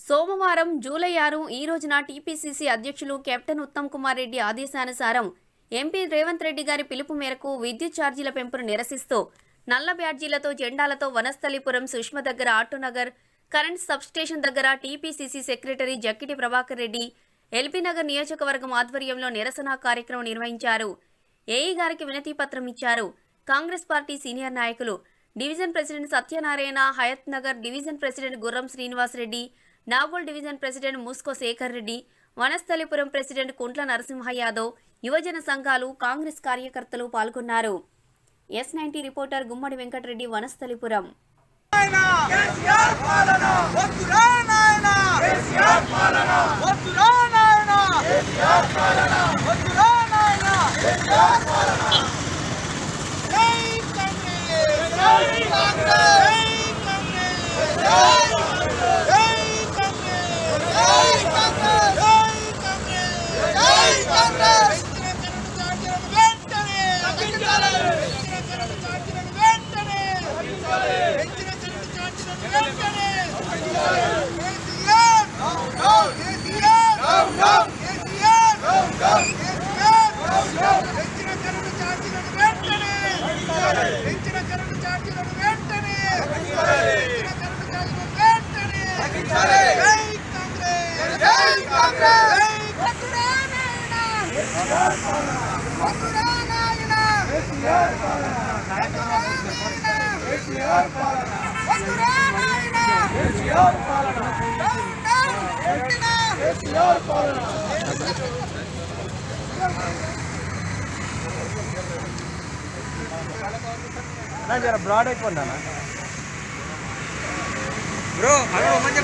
సోమవారం జూలై ఆరు ఈ రోజున టీపీసీసీ అధ్యక్షులు కెప్టెన్ ఉత్తమ్ కుమార్ రెడ్డి ఆదేశానుసారం ఎంపీ రేవంత్ రెడ్డి గారి పిలుపు మేరకు విద్యుత్ ఛార్జీల పెంపును నిరసిస్తూ నల్ల బ్యాడ్జీలతో జెండాలతో వనస్థలిపురం సుష్మ దగ్గర ఆటోనగర్ కరెంట్ సబ్స్టేషన్ దగ్గర టీపీసీసీ సెక్రటరీ జక్కిటి ప్రభాకర్ రెడ్డి ఎల్బీ నగర్ నియోజకవర్గం ఆధ్వర్యంలో నిరసన కార్యక్రమం నిర్వహించారు ఏఈ గారికి వినతి పత్రం ఇచ్చారు కాంగ్రెస్ పార్టీ సీనియర్ నాయకులు division president Satyanarayana Hayat Nagar division president Gurram Srinivas Reddy Nagole division president Musko Shekar Reddy Vanasthalipuram president Kuntla Narasimha Yadav యువజన సంఘాలు కాంగ్రెస్ కార్యకర్తలు పాల్గొన్నారు S ninety reporter Gummadi Venkatareddy Vanasthalipuram KCR పాలన వద్దురా నాయనా కేసీఆర్ పాలన వద్దురా నాయనా కేసీఆర్ పాలన వద్దురా నాయనా కేసీఆర్ పాలన జై కాంగ్రెస్ జై కాంగ్రెస్ జై కాంగ్రెస్ జై కాంగ్రెస్ జై కాంగ్రెస్ జై కాంగ్రెస్ వెంటనే తగ్గించాలి వెంటనే పెంచిన చెట్టు చాటులను వెంటనే కేసీఆర్ కేసీఆర్ కేసీఆర్ కేసీఆర్ పెంచిన కరెంటు ఛార్జీలను వెంటనే పెంచిన కరెంటు ఛార్జీలను వెంటనే పెంచిన కరెంటు ఛార్జీలను వెంటనే జై కాంగ్రెస్ జై కాంగ్రెస్ వద్దురా నాయనా వద్దురా నాయనా వద్దురా నాయనా జర బ్రాడ్ అయిపోయిందా బ్రో హలో మంచి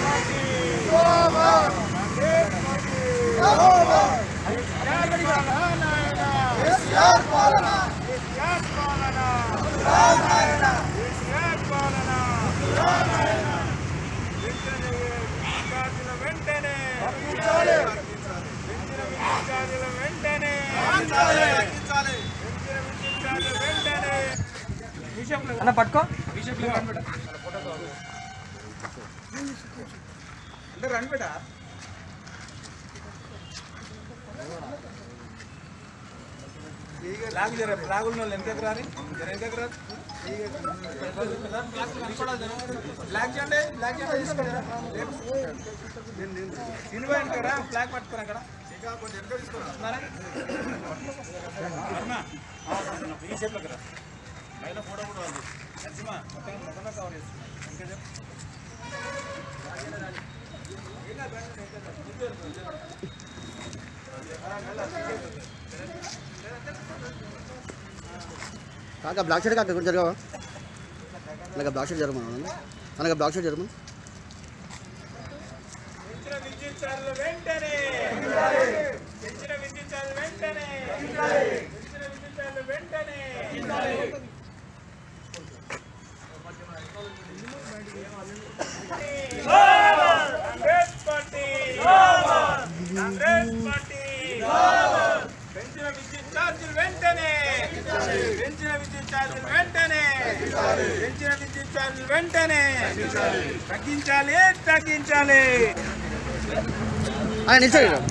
అన్న పట్టుకో రండి బేటా లాగు జర లాగుల వాళ్ళు వెనకకు రాని జర వెనకకు రా బ్లాక్ చేయండి బ్లాక్ చేయండి తీసుకోండి సినిమా వెనకరా ఫ్లాగ్ పట్టుకుని అక్కడ ఉన్నారా? అరుణ, ఈ షేప్లోకి రా. పైన ఫోటో కూడా ఉంది నరసింహ, మొత్తం మొత్తం కవర్ చేసి ఇంకా చెప్పు. కాక బ్లాక్ షర్ట్ కాక ఇక్కడ జరగవా అలాగే బ్లాక్ షర్ట్ జరగమను అలాగే బ్లాక్ షర్ట్ జరగమను పెంచిన విద్యుత్ ఛార్జీలు వెంటనే పెంచిన విద్యుత్ ఛార్జీలు వెంటనే పెంచిన విద్యుత్ ఛార్జీలు వెంటనే కాంగ్రెస్ పార్టీ కాంగ్రెస్ పార్టీ పెంచిన విద్యుత్ ఛార్జీలు వెంటనే పెంచిన విద్యుత్ ఛార్జీలు వెంటనే పెంచిన విద్యుత్ ఛార్జీలు వెంటనే తగ్గించాలి తగ్గించాలి ఆయన నిల్చోండి ఇక్కడ.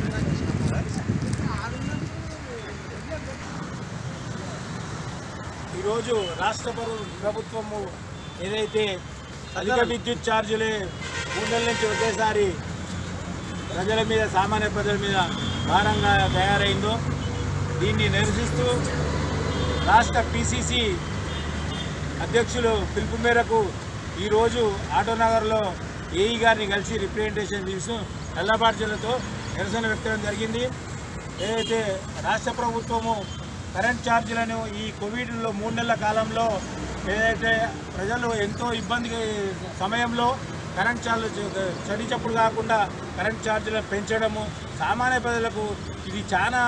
ఈరోజు రాష్ట్ర ప్రభు- ప్రభుత్వము ఏదైతే అధిక విద్యుత్ ఛార్జీలు మూడు నెలల నుంచి ఒకేసారి ప్రజల మీద సామాన్య ప్రజల మీద భారంగా తయారైందో దీన్ని నిరసిస్తూ రాష్ట్ర పిసిసి అధ్యక్షులు పిలుపు మేరకు ఈరోజు ఆటోనగర్లో ఏఈ గారిని కలిసి రిప్రజెంటేషన్ తీస్తూ నల్లబార్జీలతో నిరసన వ్యక్తం జరిగింది ఏదైతే రాష్ట్ర ప్రభుత్వము కరెంట్ ఛార్జీలను ఈ కోవిడ్లో మూడు నెలల కాలంలో ఏదైతే ప్రజలు ఎంతో ఇబ్బంది సమయంలో కరెంట్ ఛార్జీలు చడి చప్పుడు కాకుండా కరెంట్ ఛార్జీలను పెంచడము సామాన్య ప్రజలకు ఇది చాలా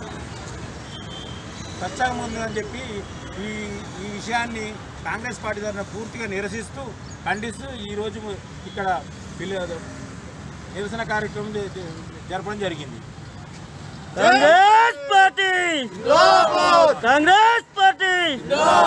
కష్టంగా ఉందని చెప్పి ఈ ఈ విషయాన్ని కాంగ్రెస్ పార్టీ తరఫున పూర్తిగా నిరసిస్తూ ఖండిస్తూ ఈరోజు ఇక్కడ పిల్ల- నిరసన కార్యక్రమం జ- జ- జరపడం జరిగింది కాంగ్రెస్ పార్టీ కాంగ్రెస్ పార్టీ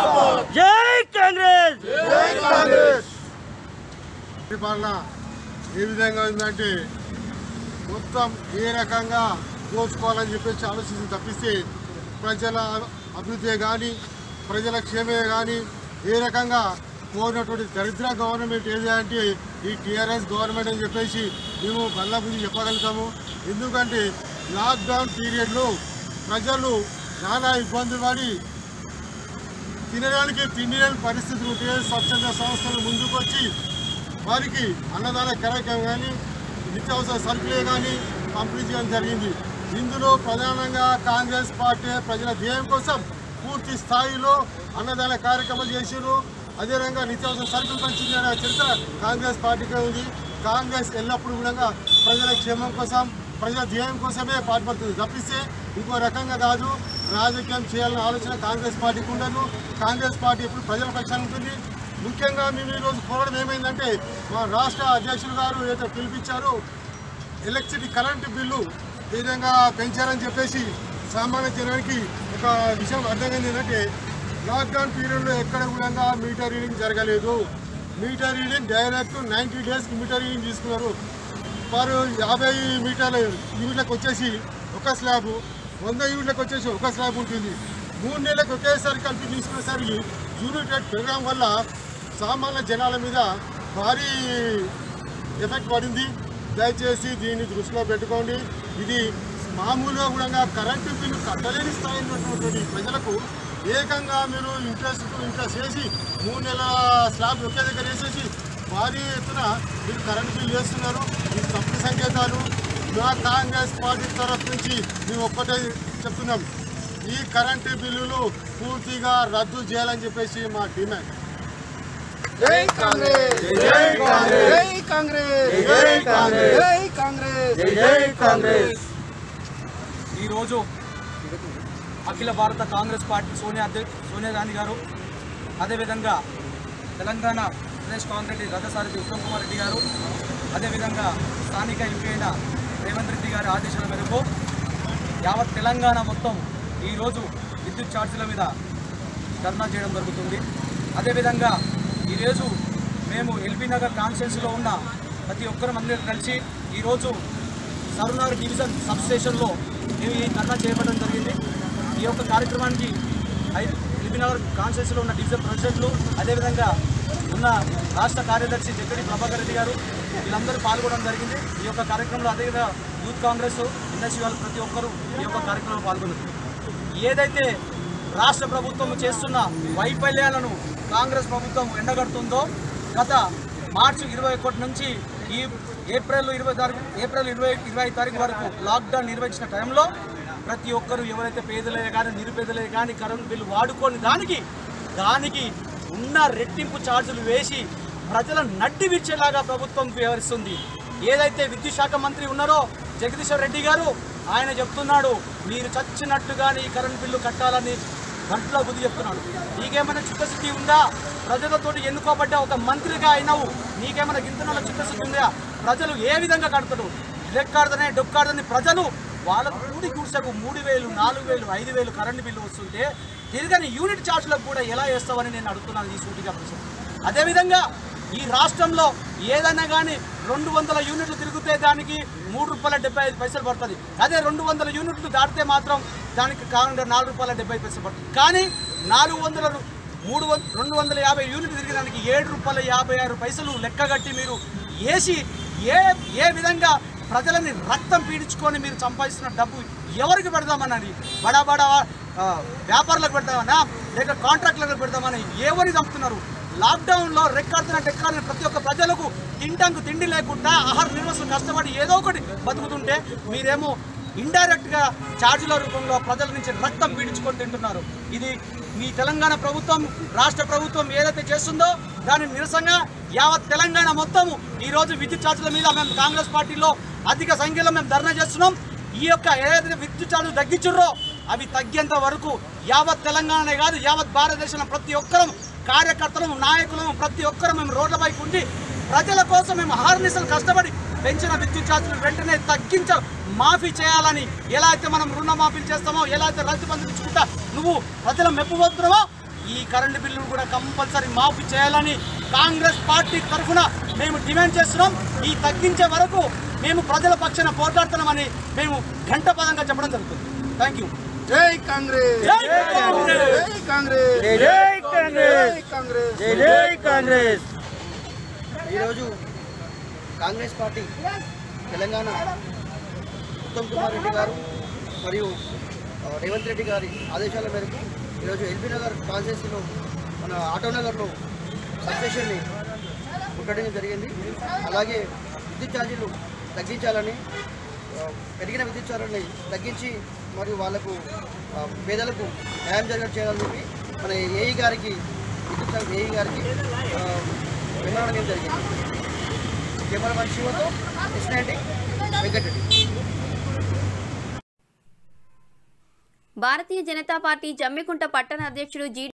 జై కాంగ్రెస్ పరిపాలన ఏ విధంగా ఉందంటే మొత్తం ఏ రకంగా దోచుకోవాలని చెప్పేసి ఆలోచించి తప్పిస్తే ప్రజల అభివృద్ధి కానీ ప్రజల క్షేమే కానీ ఏ రకంగా కోరినటువంటి దరిద్ర గవర్నమెంట్ ఏది అంటే ఈ టీఆర్ఎస్ గవర్నమెంట్ అని చెప్పేసి మేము బల్లబుద్ధి చెప్పగలుగుతాము ఎందుకంటే లాక్డౌన్ పీరియడ్లో ప్రజలు చాలా ఇబ్బంది పడి తినడానికి తిండి లేని పరిస్థితులు ఉంటే స్వచ్ఛంద సంస్థలు ముందుకొచ్చి వారికి అన్నదాన కార్యక్రమం కానీ నిత్యావసర సరుకులే కానీ పంపిణీ చేయడం జరిగింది ఇందులో ప్రధానంగా కాంగ్రెస్ పార్టీ ప్రజల ధ్యేయం కోసం పూర్తి స్థాయిలో అన్నదాన కార్యక్రమాలు చేసారు అదేవిధంగా నిత్యావసర సరుకులు పంచిన చరిత్ర కాంగ్రెస్ పార్టీకే ఉంది కాంగ్రెస్ ఎల్లప్పుడూ కూడా ప్రజల క్షేమం కోసం ప్రజల ధ్యేయం కోసమే పాటుపడుతుంది తప్పిస్తే ఇంకో రకంగా కాదు రాజకీయం చేయాలన్న ఆలోచన కాంగ్రెస్ పార్టీకి ఉండదు కాంగ్రెస్ పార్టీ ఎప్పుడు ప్రజల పక్షాన ఉంటుంది ముఖ్యంగా మేము ఈరోజు కోరడం ఏమైందంటే మా రాష్ట్ర అధ్యక్షులు గారు ఏదైతే పిలిపించారో ఎలక్ట్రిసిటీ కరెంటు బిల్లు ఏ విధంగా పెంచారని చెప్పేసి సామాన్య జనానికి ఒక విషయం అర్థమైంది ఏంటంటే లాక్డౌన్ పీరియడ్లో ఎక్కడ కూడా మీటర్ రీడింగ్ జరగలేదు మీటర్ రీడింగ్ డైరెక్ట్ నైంటీ డేస్కి మీటర్ రీడింగ్ తీసుకున్నారు వారు యాభై మీటర్ల యూనిట్లకు వచ్చేసి ఒక స్లాబ్ వంద యూనిట్లకు వచ్చేసి ఒక స్లాబ్ ఉంటుంది మూడు నెలలకు ఒకేసారి కలిపి తీసుకునేసరికి యూనిట్ రేట్ పెరగడం వల్ల సామాన్య జనాల మీద భారీ ఎఫెక్ట్ పడింది దయచేసి దీన్ని దృష్టిలో పెట్టుకోండి ఇది మామూలుగా కూడా కరెంటు బిల్లు కట్టలేని స్థాయిలో ఉన్నటువంటి ప్రజలకు ఏకంగా మీరు ఇంట్రెస్ట్ ఇంట్రెస్ట్ చేసి మూడు నెలల స్లాబ్ ఒకే దగ్గర వేసేసి భారీ ఎత్తున మీరు కరెంటు బిల్లు వేస్తున్నారు ఇది తప్పుడు సంకేతాలు మా కాంగ్రెస్ పార్టీ తరఫు నుంచి మేము ఒక్కటే చెప్తున్నాం ఈ కరెంటు బిల్లులు పూర్తిగా రద్దు చేయాలని చెప్పేసి మా డిమాండ్ జై కాంగ్రెస్ జై కాంగ్రెస్ జై కాంగ్రెస్ జై కాంగ్రెస్ జై కాంగ్రెస్ జై కాంగ్రెస్ ఈరోజు అఖిల భారత కాంగ్రెస్ పార్టీ సోనియా అధ్యక్ష సోనియా గాంధీ గారు అదేవిధంగా తెలంగాణ ప్రదేశ్ కాంగ్రెస్ రథసారథి ఉత్తమ్ కుమార్ రెడ్డి గారు అదేవిధంగా స్థానిక ఎంపీ అయిన రేవంత్ రెడ్డి గారి ఆదేశాల మేరకు యావత్ తెలంగాణ మొత్తం ఈరోజు విద్యుత్ ఛార్జీల మీద ధర్నా చేయడం జరుగుతుంది అదేవిధంగా ఈరోజు మేము ఎల్బీ నగర్ కాన్స్టిట్యున్సీలో ఉన్న ప్రతి ఒక్కరం అందరూ కలిసి ఈరోజు సరునగర్ డివిజన్ సబ్ స్టేషన్లో మేము ఈ ధర్నా చేపట్టడం జరిగింది ఈ యొక్క కార్యక్రమానికి ఎల్బీనగర్ కాన్స్టిట్యూన్సీలో ఉన్న డివిజన్ ప్రెసిడెంట్లు అదేవిధంగా ఉన్న రాష్ట్ర కార్యదర్శి జగ్గడి ప్రభాకర్ రెడ్డి గారు వీళ్ళందరూ పాల్గొనడం జరిగింది ఈ యొక్క కార్యక్రమంలో అదేవిధంగా యూత్ కాంగ్రెస్ ఎన్ఎస్సీ వాళ్ళు ప్రతి ఒక్కరూ ఈ యొక్క కార్యక్రమంలో పాల్గొన్నారు ఏదైతే రాష్ట్ర ప్రభుత్వం చేస్తున్న వైఫల్యాలను కాంగ్రెస్ ప్రభుత్వం ఎండగడుతుందో గత మార్చి ఇరవై ఒకటి నుంచి ఈ ఏప్రిల్ ఇరవై తారీఖు ఏప్రిల్ ఇరవై ఇరవై తారీఖు వరకు లాక్డౌన్ నిర్వహించిన టైంలో ప్రతి ఒక్కరూ ఎవరైతే పేదలే కానీ నిరుపేదలే కానీ కరెంట్ బిల్లు వాడుకొని దానికి దానికి ఉన్న రెట్టింపు ఛార్జీలు వేసి ప్రజల నడ్డి విచ్చేలాగా ప్రభుత్వం వ్యవహరిస్తుంది ఏదైతే విద్యుత్ శాఖ మంత్రి ఉన్నారో జగదీశ్వర్ రెడ్డి గారు ఆయన చెప్తున్నాడు మీరు చచ్చినట్టుగానే ఈ కరెంట్ బిల్లు కట్టాలని గంటలో బుద్ధి చెప్తున్నాడు నీకేమైనా చిత్తశుద్ధి ఉందా ప్రజలతోటి ఎన్నుకోబడ్డ ఒక మంత్రిగా అయినావు నీకేమైనా గింతనలో చిత్తశుద్ధి ఉందా ప్రజలు ఏ విధంగా కడతారు లెక్కాడదనే డొక్కాడదని ప్రజలు వాళ్ళ కూడి గుడిసెకు మూడు వేలు నాలుగు వేలు ఐదు వేలు కరెంటు బిల్లు వస్తుంటే తిరగని యూనిట్ ఛార్జ్లకు కూడా ఎలా వేస్తావని నేను అడుగుతున్నాను ఈ సూటిగా ప్రశ్న అదేవిధంగా ఈ రాష్ట్రంలో ఏదైనా కానీ రెండు వందల యూనిట్లు తిరిగితే దానికి మూడు రూపాయల డెబ్బై ఐదు పైసలు పడుతుంది అదే రెండు వందల యూనిట్లు దాటితే మాత్రం దానికి కారణంగా నాలుగు రూపాయల డెబ్బై పైసలు పడుతుంది కానీ నాలుగు వందల రు- మూడు వంద రెండు వందల యాభై యూనిట్లు తిరిగడానికి ఏడు రూపాయల యాభై ఆరు పైసలు లెక్కగట్టి మీరు వేసి ఏ ఏ విధంగా ప్రజలని రక్తం పీడించుకొని మీరు సంపాదిస్తున్న డబ్బు ఎవరికి పెడదామన్నది బడా బడా ఆ, వ్యాపారులకు పెడతామన్నా లేక కాంట్రాక్టులకు పెడతామని ఎవరిని చంపుతున్నారు లాక్డౌన్లో రెక్కాడుతున్న టెక్కాడిన ప్రతి ఒక్క ప్రజలకు తింటానికి తిండి లేకుండా ఆహార నిర్వహణ కష్టపడి ఏదో ఒకటి బతుకుతుంటే మీరేమో ఇండైరెక్ట్గా ఛార్జీల రూపంలో ప్రజల నుంచి రక్తం పీడించుకొని తింటున్నారు ఇది మీ తెలంగాణ ప్రభుత్వం రాష్ట్ర ప్రభుత్వం ఏదైతే చేస్తుందో దాని నిరసనగా యావత్ తెలంగాణ మొత్తం ఈరోజు విద్యుత్ ఛార్జీల మీద మేము కాంగ్రెస్ పార్టీలో అధిక సంఖ్యలో మేము ధర్నా చేస్తున్నాం ఈ యొక్క ఏదైతే విద్యుత్ ఛార్జీలు తగ్గించుర్రో అవి తగ్గేంత వరకు యావత్ తెలంగాణనే కాదు యావత్ భారతదేశంలో ప్రతి ఒక్కరం కార్యకర్తలము నాయకులము ప్రతి ఒక్కరం మేము రోడ్లపైకి ఉండి ప్రజల కోసం మేము హార్నిసలు కష్టపడి పెంచిన విద్యుత్ ఛార్జీలు వెంటనే తగ్గించ మాఫీ చేయాలని ఎలా అయితే మనం రుణ మాఫీలు చేస్తామో ఎలా అయితే రైతు బంధు ఇచ్చుకుంటా నువ్వు ప్రజల మెప్పుపోతున్నావో ఈ కరెంటు బిల్లును కూడా కంపల్సరీ మాఫీ చేయాలని కాంగ్రెస్ పార్టీ తరఫున మేము డిమాండ్ చేస్తున్నాం ఈ తగ్గించే వరకు మేము ప్రజల పక్షాన పోట్లాడుతున్నామని మేము ఘంటపదంగా చెప్పడం జరుగుతుంది థ్యాంక్ యూ జై కాంగ్రెస్ జై కాంగ్రెస్ జై కాంగ్రెస్ జై జై కాంగ్రెస్ జై కాంగ్రెస్ జై జై కాంగ్రెస్ ఈరోజు కాంగ్రెస్ పార్టీ తెలంగాణ ఉత్తమ్ కుమార్ రెడ్డి గారు మరియు ఆ, రేవంత్ రెడ్డి గారి ఆదేశాల మేరకు ఈరోజు ఎల్బీ నగర్ కాన్స్టిట్యూన్సీలో మన ఆటో నగర్లో సబ్స్టేషన్ని ముట్టడం జరిగింది అలాగే విద్యుత్ ఛార్జీలు తగ్గించాలని ఆ, పెరిగిన విద్యుత్ ఛార్జీలని తగ్గించి మరియు వాళ్లకు ఆ, పేదలకు న్యాయం జరిగేట్టు చేయాలని చెప్పి మన ఏఈ గారికి విద్యుత్ శాఖ ఏఈ గారికి ఆ, వివరణ జరిగింది కెమెరామెన్ శివతో కృష్ణ వెంకటరెడ్డి భారతీయ జనతా పార్టీ జమ్మికుంట పట్టణ అధ్యక్షుడు జి